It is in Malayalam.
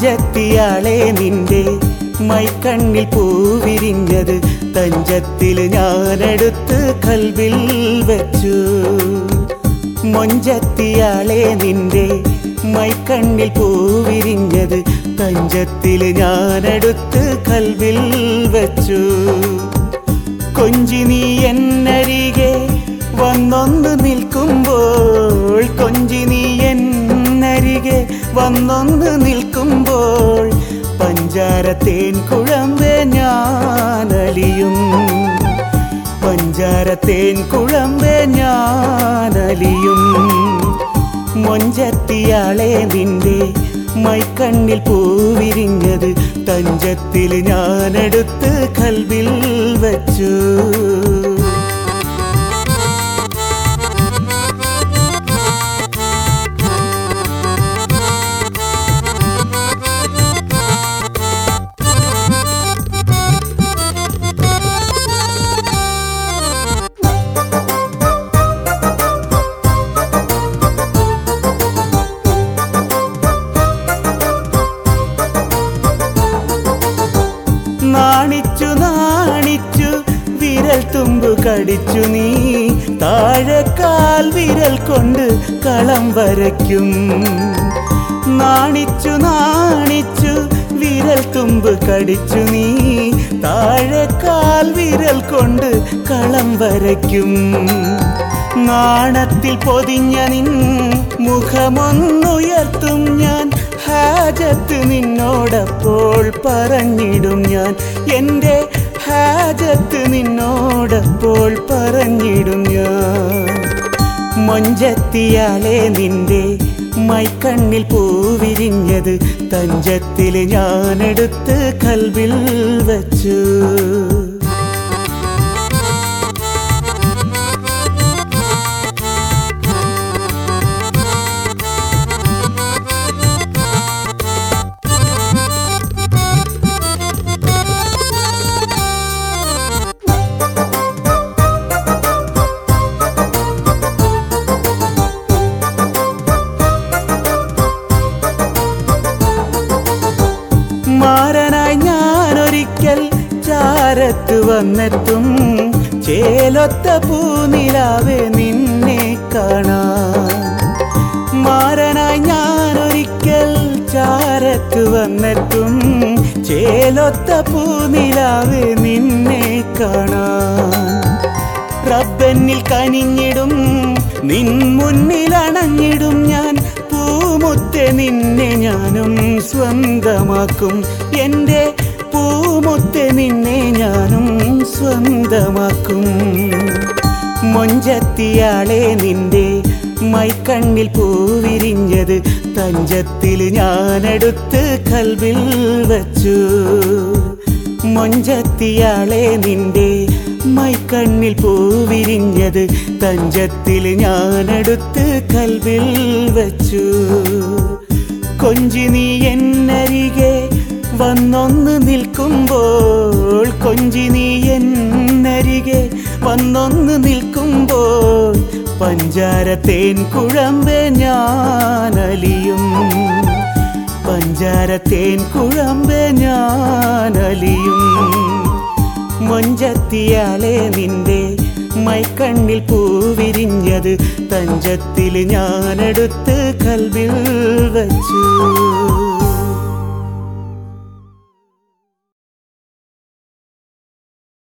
മൊഞ്ചത്തിയാളെ നിന്റെ മൈക്കണ്ണിൽ പൂവിരിഞ്ഞത് തഞ്ചത്തിൽ ഞാനെടുത്ത് കൽവിൽ വെച്ചു മൊഞ്ചത്തിയാളെ നിന്റെ മൈക്കണ്ണിൽ പൂവിരിഞ്ഞത് തഞ്ചത്തിൽ ഞാനെടുത്ത് കൽവിൽ വെച്ചു കൊഞ്ചി നീ എന്നരികെ വന്നൊന്ന് നിൽക്കുമ്പോൾ കൊഞ്ചി നീ എന്നരികെ വന്നൊന്ന് നിൽക്കുമ്പോൾ പഞ്ചാരത്തേൻ കുഴമ്പേ ഞാനലിയും പഞ്ചാരത്തേൻ കുഴമ്പേ ഞാനലിയും മൊഞ്ചത്തിയാളെ നിന്റെ മൈക്കണ്ണിൽ പൂവിരിഞ്ഞത് തഞ്ചത്തിൽ ഞാനെടുത്ത് കൽവിൽ വച്ചു നാണിച്ചു നാണിച്ചു വിരൽ തുമ്പു കടിച്ചു നീ താഴെ കാൽ വിരൽ കൊണ്ട് കളം വരയ്ക്കും നാണിച്ചു നാണിച്ചു വിരൽ തുമ്പ് കടിച്ചു നീ താഴെ കാൽ വിരൽ കൊണ്ട് കളം വരയ്ക്കും നാണത്തിൽ പൊതിഞ്ഞ നിൻ മുഖമൊന്നുയർത്തും ഞാൻ ഹാജത്ത് നിന്നോടപ്പോൾ പറഞ്ഞിടും ഞാൻ എൻ്റെ ഹാജത്ത് നിന്നോടപ്പോൾ പറഞ്ഞിടും ഞാൻ മൊഞ്ചത്തിയാളെ നിന്റെ മൈക്കണ്ണിൽ പൂവിരിഞ്ഞത് തഞ്ചത്തിൽ ഞാനെടുത്ത് കൽവിൽ വച്ചു മാരനായി ഞാനൊരിക്കൽ ചാരത്ത് വന്നെത്തും ചേലൊത്ത പൂനിലാവെ നിന്നെ കാണാൻ മാരനായി ഞാനൊരിക്കൽ ചാരത്ത് വന്നെത്തും ചേലൊത്ത പൂനിലാവെ നിന്നെ കാണാൻ റബ്ബന്നിൽ കനിഞ്ഞിടും നിൻ മുന്നിൽ അണഞ്ഞിടും ഞാൻ പൂമുത്തെ നിന്നെ ഞാനും സ്വന്തമാക്കും എൻ്റെ പൂമുത്തെ നിന്നെ ഞാനും സ്വന്തമാക്കും മൊഞ്ചത്തിയാളെ നിന്റെ മൈക്കണ്ണിൽ പൂവിരിഞ്ഞത് തഞ്ചത്തിൽ ഞാനെടുത്ത് കൽവിൽ വച്ചു മൊഞ്ചത്തിയാളെ നിന്റെ മൈക്കണ്ണിൽ പൂവിരിഞ്ഞത് തഞ്ചത്തിൽ ഞാനെടുത്ത് കൽവിൽ വച്ചു കൊഞ്ചി നീ എന്നരികെ വന്നൊന്ന് നിൽക്കുമ്പോൾ കൊഞ്ചി നീ എന്നരികെ വന്നൊന്ന് നിൽക്കുമ്പോൾ പഞ്ചാരത്തേൻ കുഴമ്പേ ഞാനലിയും പഞ്ചാരത്തേൻ കുഴമ്പേ ഞാനലിയും മൊഞ്ചത്തിയാളെ നിന്റെ മൈക്കണ്ണിൽ പൂവിരിഞ്ഞത് തഞ്ചത്തിൽ ഞാനെടുത്ത് കൽവിൽ വച്ചു